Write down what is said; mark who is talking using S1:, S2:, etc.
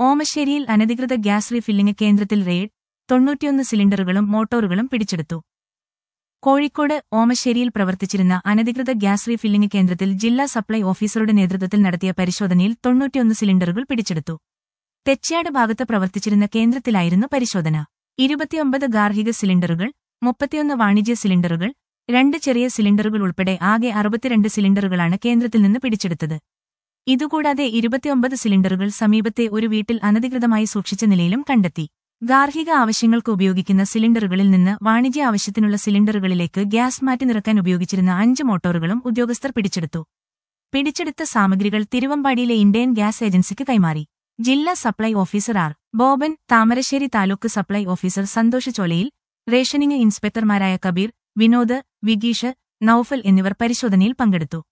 S1: ഓമശ്ശേരിയിൽ അനധികൃത gas refilling കേന്ദ്രത്തിൽ raid തൊണ്ണൂറ്റിയൊന്ന് സിലിണ്ടറുകളും മോട്ടോറുകളും പിടിച്ചെടുത്തു കോഴിക്കോട് ഓമശ്ശേരിയിൽ പ്രവർത്തിച്ചിരുന്ന അനധികൃത ഗ്യാസ് റീഫില്ലിംഗ് കേന്ദ്രത്തിൽ ജില്ലാ സപ്ലൈ ഓഫീസറുടെ നേതൃത്വത്തിൽ നടത്തിയ പരിശോധനയിൽ തൊണ്ണൂറ്റിയൊന്ന് സിലിണ്ടറുകൾ പിടിച്ചെടുത്തു തെച്ചാട് ഭാഗത്ത് പ്രവർത്തിച്ചിരുന്ന കേന്ദ്രത്തിലായിരുന്നു പരിശോധന ഇരുപത്തിയൊമ്പത് ഗാർഹിക സിലിണ്ടറുകൾ മുപ്പത്തിയൊന്ന് വാണിജ്യ സിലിണ്ടറുകൾ രണ്ട് ചെറിയ സിലിണ്ടറുകൾ ഉൾപ്പെടെ ആകെ അറുപത്തിരണ്ട് സിലിണ്ടറുകളാണ് കേന്ദ്രത്തിൽ നിന്ന് പിടിച്ചെടുത്തത് ഇതുകൂടാതെ ഇരുപത്തിയൊമ്പത് സിലിണ്ടറുകൾ സമീപത്തെ ഒരു വീട്ടിൽ അനധികൃതമായി സൂക്ഷിച്ച നിലയിലും കണ്ടെത്തി ഗാർഹിക ആവശ്യങ്ങൾക്ക് ഉപയോഗിക്കുന്ന സിലിണ്ടറുകളിൽ നിന്ന് വാണിജ്യ ആവശ്യത്തിനുള്ള സിലിണ്ടറുകളിലേക്ക് ഗ്യാസ് മാറ്റി നിറക്കാൻ ഉപയോഗിച്ചിരുന്ന അഞ്ച് മോട്ടോറുകളും ഉദ്യോഗസ്ഥർ പിടിച്ചെടുത്തു പിടിച്ചെടുത്ത സാമഗ്രികൾ തിരുവമ്പാടിയിലെ ഇന്ത്യൻ ഗ്യാസ് ഏജൻസിക്ക് കൈമാറി ജില്ലാ supply officer R Boban Thamarassery taluk supply officer Santhosh Cholayil rationing ഇൻസ്പെക്ടർമാരായ കബീർ വിനോദ് വിഗീഷ് നൌഫൽ എന്നിവർ പരിശോധനയിൽ പങ്കെടുത്തു